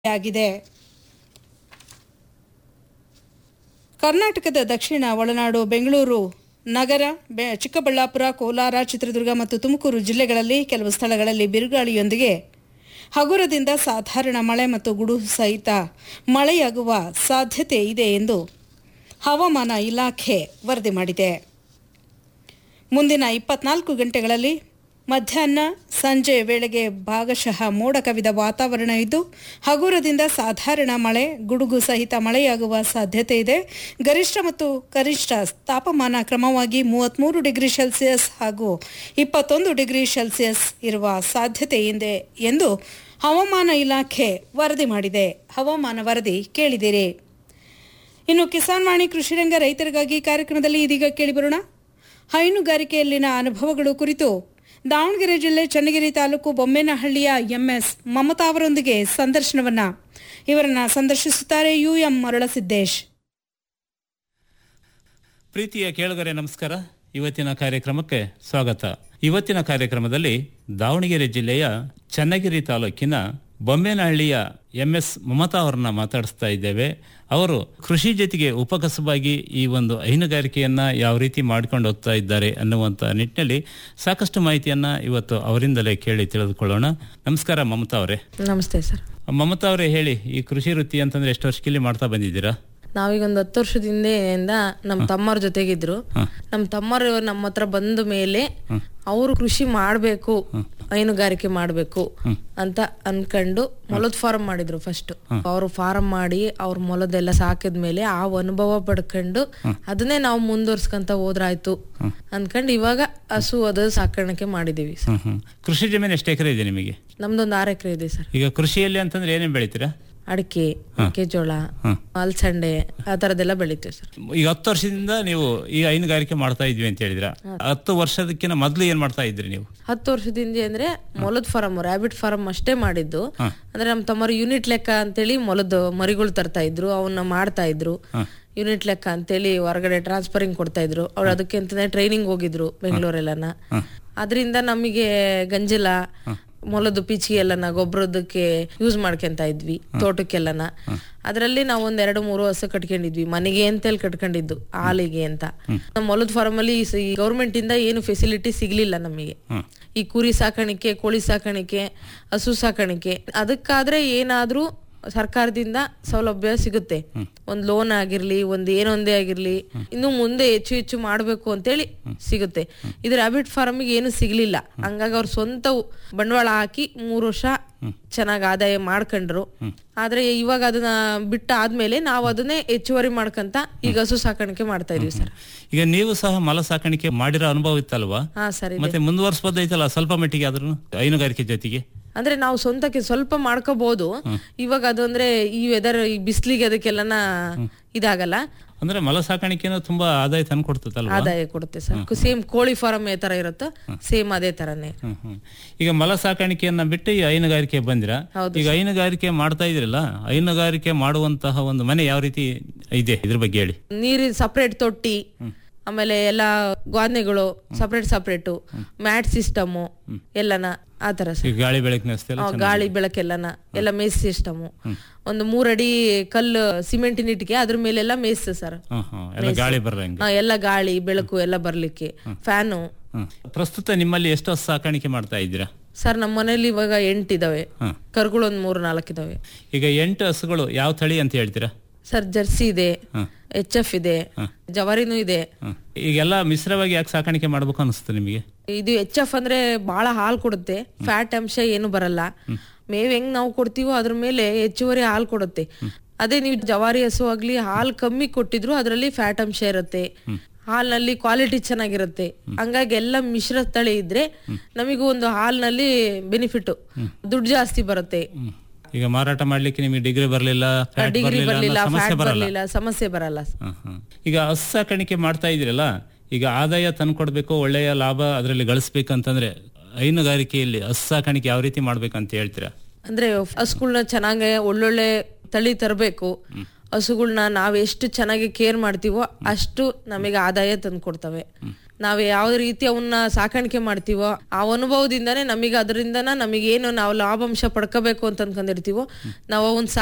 ಆಗಿದೆ ಕರ್ನಾಟಕದ ದಕ್ಷಿಣ ಒಳನಾಡು ಬೆಂಗಳೂರು ನಗರ ಬೆ- ಚಿಕ್ಕಬಳ್ಳಾಪುರ ಕೋಲಾರ ಚಿತ್ರದುರ್ಗ ಮತ್ತು ತುಮಕೂರು ಜಿಲ್ಲೆಗಳಲ್ಲಿ ಕೆಲವು ಸ್ಥಳಗಳಲ್ಲಿ ಬಿರುಗಾಳಿಯೊಂದಿಗೆ ಹಗುರದಿಂದ ಸಾಧಾರಣ ಮಳೆ ಮತ್ತು ಗುಡುಗು ಸಹಿತ ಮಳೆಯಾಗುವ ಸಾಧ್ಯತೆ ಇದೆ ಎಂದು ಹವಾಮಾನ ಇಲಾಖೆ ವರದಿ ಮಾಡಿದೆ ಮುಂದಿನ ಇಪ್ಪತ್ನಾಲ್ಕು ಗಂಟೆಗಳಲ್ಲಿ ಮಧ್ಯಾಹ್ನ ಸಂಜೆ ವೇಳೆಗೆ ಭಾಗಶಃ ಮೋಡ ಕವಿದ ವಾತಾವರಣ ಇದ್ದು ಹಗುರದಿಂದ ಸಾಧಾರಣ ಮಳೆ ಗುಡುಗು ಸಹಿತ ಮಳೆಯಾಗುವ ಸಾಧ್ಯತೆ ಇದೆ ಗರಿಷ್ಠ ಮತ್ತು ಕನಿಷ್ಠ ತಾಪಮಾನ ಕ್ರಮವಾಗಿ ಮೂವತ್ತ್ಮೂರು ಡಿಗ್ರಿ ಸೆಲ್ಸಿಯಸ್ ಹಾಗೂ ಇಪ್ಪತ್ತೊಂದು ಡಿಗ್ರಿ ಸೆಲ್ಸಿಯಸ್ ಇರುವ ಸಾಧ್ಯತೆ ಇದೆ ಎಂದು ಹವಾಮಾನ ಇಲಾಖೆ ವರದಿ ಮಾಡಿದೆ ಹವಾಮಾನ ವರದಿ ಕೇಳಿದಿರಿ ಇನ್ನು ಕಿಸಾನ್ ವಾಣಿ ಕೃಷಿರಂಗ ರೈತರಿಗಾಗಿ ಕಾರ್ಯಕ್ರಮದಲ್ಲಿ ಇದೀಗ ಕೇಳಿಬರೋಣ ಹೈನುಗಾರಿಕೆಯಲ್ಲಿನ ಅನುಭವಗಳು ಕುರಿತು ದಾವಣಗೆರೆ ಜಿಲ್ಲೆ ಚನ್ನಗಿರಿ ತಾಲೂಕು ಬೊಮ್ಮೇನಹಳ್ಳಿಯ ಎಂಎಸ್ ಮಮತಾ ಅವರೊಂದಿಗೆ ಸಂದರ್ಶನವನ್ನ ಇವರನ್ನ ಸಂದರ್ಶಿಸುತ್ತಾರೆ ಯುಎಂ ಮರಳಸಿದ್ದೇಶ್ ಪ್ರೀತಿಯ ಕೇಳುಗರೆ ನಮಸ್ಕಾರ ಇವತ್ತಿನ ಕಾರ್ಯಕ್ರಮಕ್ಕೆ ಸ್ವಾಗತ ಇವತ್ತಿನ ಕಾರ್ಯಕ್ರಮದಲ್ಲಿ ದಾವಣಗೆರೆ ಜಿಲ್ಲೆಯ ಚನ್ನಗಿರಿ ತಾಲೂಕಿನ ಬೊಮ್ಮೇನಹಳ್ಳಿಯ ಎಂ ಎಸ್ ಮಮತಾ ಅವರನ್ನ ಮಾತಾಡಿಸ್ತಾ ಇದ್ದೇವೆ ಅವರು ಕೃಷಿ ಜೊತೆಗೆ ಉಪಕಸಬಾಗಿ ಈ ಒಂದು ಹೈನುಗಾರಿಕೆಯನ್ನ ಯಾವ ರೀತಿ ಮಾಡ್ಕೊಂಡು ಹೋಗ್ತಾ ಇದ್ದಾರೆ ಅನ್ನುವಂಥ ನಿಟ್ಟಿನಲ್ಲಿ ಸಾಕಷ್ಟು ಮಾಹಿತಿಯನ್ನ ಇವತ್ತು ಅವರಿಂದಲೇ ಕೇಳಿ ತಿಳಿದುಕೊಳ್ಳೋಣ ನಮಸ್ಕಾರ ಮಮತಾ ಅವರೇ ನಮಸ್ತೆ ಸರ್ ಮಮತಾ ಅವರೇ ಹೇಳಿ ಈ ಕೃಷಿ ವೃತ್ತಿ ಅಂತಂದ್ರೆ ಎಷ್ಟು ವರ್ಷಕ್ಕಿಲ್ಲಿ ಮಾಡ್ತಾ ಬಂದಿದ್ದೀರಾ ನಾವೀಗ ಒಂದು ಹತ್ತು ವರ್ಷದ ಹಿಂದೆಯಿಂದ ನಮ್ಮ ತಮ್ಮರ ಜೊತೆಗಿದ್ರು ನಮ್ಮ ತಮ್ಮರು ನಮ್ಮ ಹತ್ರ ಬಂದ ಮೇಲೆ ಅವರು ಕೃಷಿ ಮಾಡ್ಬೇಕು ಹೈನುಗಾರಿಕೆ ಮಾಡ್ಬೇಕು ಅಂತ ಅನ್ಕೊಂಡು ಮೊಲದ ಫಾರ್ಮ್ ಮಾಡಿದ್ರು ಫಸ್ಟ್ ಅವರು ಫಾರ್ಮ್ ಮಾಡಿ ಅವ್ರ ಮೊಲದೆಲ್ಲ ಸಾಕಿದ್ಮೇಲೆ ಆ ಅನುಭವ ಪಡ್ಕೊಂಡು ಅದನ್ನೇ ನಾವು ಮುಂದುವರ್ಸ್ಕೊಂತ ಹೋದ್ರಾಯ್ತು ಅನ್ಕೊಂಡು ಇವಾಗ ಹಸು ಅದು ಸಾಕಾಣಿಕೆ ಮಾಡಿದೀವಿ ಸರ್ ಹ್ಮ್ ಹ್ಮ್ ಕೃಷಿ ಜಮೀನು ಎಷ್ಟು ಎಕರೆ ಇದೆ ನಿಮಗೆ ನಮ್ದೊಂದು ಆರು ಎಕರೆ ಇದೆ ಸರ್ ಈಗ ಕೃಷಿಯಲ್ಲಿ ಅಂತಂದ್ರೆ ಏನೇನು ಬೆಳಿತೀರಾ ಅಡಿಕೆ ಮೆಕ್ಕೆಜೋಳ ಅಲ್ಸಂಡೆ ಆ ತರದೆಲ್ಲ ಬೆಳಿತೀವಿ ಸರ್ ಈಗ ಹತ್ತು ವರ್ಷದಿಂದ ನೀವು ಈ ಹೈನುಗಾರಿಕೆ ಮಾಡ್ತಾ ಇದ್ವಿ ಅಂತ ಹೇಳಿದ್ರ ಹತ್ತು ವರ್ಷದಕ್ಕಿಂತ ಮೊದಲು ಏನ್ ಮಾಡ್ತಾ ಇದ್ರಿ ನೀವು ಹತ್ತು ವರ್ಷದಿಂದ ಅಂದ್ರೆ ಮೊಲದ ಫಾರಂ ರ್ಯಾಬಿಟ್ ಫಾರಂ ಅಷ್ಟೇ ಮಾಡಿದ್ದು ಅಂದ್ರೆ ನಮ್ಮ ತಮ್ಮರು ಯೂನಿಟ್ ಲೆಕ್ಕ ಅಂತೇಳಿ ಮೊಲದ ಮರಿಗಳು ತರ್ತಾ ಇದ್ರು ಅವನ್ನ ಮಾಡ್ತಾ ಇದ್ರು ಯೂನಿಟ್ ಲೆಕ್ಕ ಅಂತೇಳಿ ಹೊರಗಡೆ ಟ್ರಾನ್ಸ್ಫರಿಂಗ್ ಕೊಡ್ತಾ ಇದ್ರು ಅವ್ರು ಅದಕ್ಕೆ ಅಂತಾನೆ ಟ್ರೈನಿಂಗ್ ಹೋಗಿದ್ರು ಬೆಂಗಳೂರೆಲ್ಲನ ಅದರಿಂದ ನಮಗೆ ಗಂಜಲ ಮೊಲದ ಪಿಚಿ ಎಲ್ಲನ ಗೊಬ್ಬರದಕ್ಕೆ ಯೂಸ್ ಮಾಡ್ಕೊಂತ ಇದ್ವಿ ತೋಟಕ್ಕೆಲ್ಲನ ಅದರಲ್ಲಿ ನಾವು ಒಂದ್ ಎರಡು ಮೂರು ಹಸು ಕಟ್ಕೊಂಡಿದ್ವಿ ಮನೆಗೆ ಅಂತೇಳಿ ಕಟ್ಕೊಂಡಿದ್ದು ಹಾಲಿಗೆ ಅಂತ ನಮ್ಮ ಮೊಲದ ಫಾರ್ಮ್ ಅಲ್ಲಿ ಈ ಗೌರ್ಮೆಂಟ್ ಇಂದ ಏನು ಫೆಸಿಲಿಟಿ ಸಿಗ್ಲಿಲ್ಲ ನಮಗೆ ಈ ಕುರಿ ಸಾಕಾಣಿಕೆ ಕೋಳಿ ಸಾಕಾಣಿಕೆ ಹಸು ಸಾಕಾಣಿಕೆ ಅದಕ್ಕಾದ್ರೆ ಏನಾದ್ರೂ ಸರ್ಕಾರದಿಂದ ಸೌಲಭ್ಯ ಸಿಗುತ್ತೆ ಒಂದ್ ಲೋನ್ ಆಗಿರ್ಲಿ ಒಂದ್ ಏನೊಂದೇ ಆಗಿರ್ಲಿ ಇನ್ನು ಮುಂದೆ ಹೆಚ್ಚು ಹೆಚ್ಚು ಮಾಡ್ಬೇಕು ಅಂತೇಳಿ ಸಿಗುತ್ತೆ ಇದು ರ್ಯಾಬಿಟ್ ಫಾರ್ಮಿಗೆ ಏನು ಸಿಗ್ಲಿಲ್ಲ ಹಂಗಾಗಿ ಅವ್ರ ಸ್ವಂತ ಬಂಡವಾಳ ಹಾಕಿ ಮೂರು ವರ್ಷ ಚೆನ್ನಾಗ್ ಆದಾಯ ಮಾಡ್ಕೊಂಡ್ರು ಆದ್ರೆ ಇವಾಗ ಅದನ್ನ ಬಿಟ್ಟ ಆದ್ಮೇಲೆ ನಾವು ಅದನ್ನೇ ಹೆಚ್ಚುವರಿ ಮಾಡ್ಕಂತ ಈಗ ಹಸು ಸಾಕಾಣಿಕೆ ಮಾಡ್ತಾ ಇದೀವಿ ಸರ್ ಈಗ ನೀವು ಸಹ ಮಲ ಸಾಕಾಣಿಕೆ ಮಾಡಿರೋ ಅನುಭವ ಇತ್ತಲ್ವಾ ಹಾ ಸರಿ ಮತ್ತೆ ಮುಂದುವರ್ಸ್ಬೋದೈತಲ್ಲ ಸ್ವಲ್ಪ ಮಟ್ಟಿಗೆ ಆದ್ರೂ ಹೈನುಗಾರಿಕೆ ಜೊತೆಗೆ ಅಂದ್ರೆ ನಾವು ಸ್ವಂತಕ್ಕೆ ಸ್ವಲ್ಪ ಮಾಡ್ಕೋಬಹುದು ಇವಾಗ ಅದು ಅಂದ್ರೆ ಈ ವೆದರ್ ಈ ಬಿಸ್ಲಿಗೆ ಅದಕ್ಕೆಲ್ಲನ ಇದಾಗಲ್ಲ ಅಂದ್ರೆ ಮಲ ಸಾಕಾಣಿಕೆನೂ ತುಂಬಾ ಆದಾಯ ತಂದು ಕೊಡ್ತದಲ್ವಾ ಆದಾಯ ಕೊಡುತ್ತೆ ಸರ್ ಸೇಮ್ ಕೋಳಿ ಫಾರಂ ಯಾವ ತರ ಇರುತ್ತೋ ಸೇಮ್ ಅದೇ ತರನೇ ಹ್ಮ್ ಹ್ಮ್. ಈಗ ಮಲ ಸಾಕಾಣಿಕೆಯನ್ನ ಬಿಟ್ಟು ಈ ಹೈನುಗಾರಿಕೆ ಬಂದಿರಾ ಈಗ ಹೈನುಗಾರಿಕೆ ಮಾಡ್ತಾ ಇದ್ರಲ್ಲ ಹೈನುಗಾರಿಕೆ ಮಾಡುವಂತಹ ಒಂದು ಮನೆ ಯಾವ ರೀತಿ ಇದೆ ಇದ್ರ ಬಗ್ಗೆ ಹೇಳಿ ನೀರಿನ ಸಪ್ರೇಟ್ ತೊಟ್ಟಿ ಆಮೇಲೆ ಎಲ್ಲ ಗಾದೆಗಳು ಸಪ್ರೇಟ್ ಸಪ್ರೇಟು ಮ್ಯಾಟ್ ಸಿಸ್ಟಮ್ ಎಲ್ಲನ ಆ ತರ ಸರ್ ಈಗ ಗಾಳಿ ಬೆಳಕಿನ ವ್ಯವಸ್ಥೆ ಎಲ್ಲ ಆ, ಗಾಳಿ ಬೆಳಕೆಲ್ಲನ ಎಲ್ಲ ಮೇಸ್ ಸಿಸ್ಟಮ್ ಒಂದು ಮೂರಡಿ ಕಲ್ಲು ಸಿಮೆಂಟಿನ ಇಟ್ಟಿಗೆ ಅದ್ರ ಮೇಲೆಲ್ಲ ಮೇಸ್ ಸರ್ ಹ್ಮ್ ಹ್ಮ್ ಎಲ್ಲ ಗಾಳಿ ಬರಂಗೆ ಆ, ಎಲ್ಲ ಗಾಳಿ ಬೆಳಕು ಎಲ್ಲ ಬರ್ಲಿಕ್ಕೆ ಫ್ಯಾನು ಹ್ಮ್ ಪ್ರಸ್ತುತ ನಿಮ್ಮಲ್ಲಿ ಎಷ್ಟು ಹಸು ಸಾಕಾಣಿಕೆ ಮಾಡ್ತಾ ಇದ್ದೀರಾ ಸರ್ ನಮ್ಮ ಮನೇಲಿ ಇವಾಗ ಎಂಟಿದಾವೆ ಹ್ಮ್. ಕರುಗಳು ಒಂದ್ ಮೂರ್ ನಾಲ್ಕು ಇದಾವೆ ಈಗ ಎಂಟು ಹಸುಗಳು ಯಾವ ತಳಿ ಅಂತ ಹೇಳ್ತೀರಾ ಸರ್ ಜರ್ಸಿ ಇದೆ ಎಚ್ ಎಫ್ ಇದೆ ಜವಾರಿನೂ ಇದೆ ಹ್ಮ್. ಈಗೆಲ್ಲ ಮಿಶ್ರವಾಗಿ ಯಾಕೆ ಸಾಕಾಣಿಕೆ ಮಾಡ್ಬೇಕು ಅನಿಸ್ತು ನಿಮಗೆ ಇದು ಎಚ್ ಎಫ್ ಅಂದ್ರೆ ಬಹಳ ಹಾಲು ಕೊಡುತ್ತೆ ಫ್ಯಾಟ್ ಅಂಶ ಏನು ಬರಲ್ಲ ಮೇವ್ ಹೆಂಗ್ ನಾವು ಕೊಡ್ತೀವೋ ಅದ್ರ ಮೇಲೆ ಹೆಚ್ಚುವರಿ ಹಾಲು ಕೊಡುತ್ತೆ ಅದೇ ನೀವು ಜವಾರಿ ಹಸು ಆಗ್ಲಿ ಹಾಲು ಕಮ್ಮಿ ಕೊಟ್ಟಿದ್ರು ಅದರಲ್ಲಿ ಫ್ಯಾಟ್ ಅಂಶ ಇರುತ್ತೆ ಹಾಲ್ನಲ್ಲಿ ಕ್ವಾಲಿಟಿ ಚೆನ್ನಾಗಿರುತ್ತೆ ಹಂಗಾಗಿ ಎಲ್ಲ ಮಿಶ್ರ ತಳಿ ಇದ್ರೆ ನಮಿಗೂ ಒಂದು ಹಾಲ್ನಲ್ಲಿ ಬೆನಿಫಿಟ್ ದುಡ್ಡು ಜಾಸ್ತಿ ಬರುತ್ತೆ ಹ್ಮ್. ಈಗ ಮಾರಾಟ ಮಾಡ್ಲಿಕ್ಕೆ ನಿಮಗೆ ಡಿಗ್ರಿ ಬರಲಿಲ್ಲ ಡಿಗ್ರಿ ಬರ್ಲಿಲ್ಲ ಸಮಸ್ಯೆ ಫ್ಯಾಟ್ ಬರಲ್ಲ ಬರ್ಲಿಲ್ಲ ಸಮಸ್ಯೆ ಬರಲ್ಲ ಹ್ಮ್, ಹ್ಮ್. ಈಗ ಹಸು ಸಾಕಾಣಿಕೆ ಮಾಡ್ತಾ ಇದ್ರಲ್ಲ ಈಗ ಆದಾಯ ತಂದ್ಕೊಡ್ಬೇಕು ಒಳ್ಳೆಯ ಲಾಭ ಅದರಲ್ಲಿ ಗಳಿಸ್ಬೇಕಂತಂದ್ರೆ ಹೈನುಗಾರಿಕೆಯಲ್ಲಿ ಹಸು ಸಾಕಾಣಿಕೆ ಯಾವ ರೀತಿ ಮಾಡ್ಬೇಕಂತ ಹೇಳ್ತೀರಾ ಅಂದ್ರೆ ಹಸುಗಳನ್ನ ಚೆನ್ನಾಗಿ ಒಳ್ಳೊಳ್ಳೆ ತಳಿ ತರಬೇಕು ಹಸುಗಳನ್ನ ನಾವ್ ಎಷ್ಟು ಚೆನ್ನಾಗಿ ಕೇರ್ ಮಾಡ್ತೀವೋ ಅಷ್ಟು ನಮಗೆ ಆದಾಯ ತಂದು ಕೊಡ್ತವೆ ನಾವ್ ಯಾವ ರೀತಿ ಅವನ್ನ ಸಾಕಾಣಿಕೆ ಮಾಡ್ತೀವೋ ಆ ಅನುಭವದಿಂದಾನೇ ನಮಗೆ ಅದರಿಂದನ ನಮಗೇನು ನಾವು ಲಾಭಾಂಶ ಪಡ್ಕೋಬೇಕು ಅಂತ ಅನ್ಕೊಂಡಿರ್ತೀವೋ ನಾವು ಅವನ್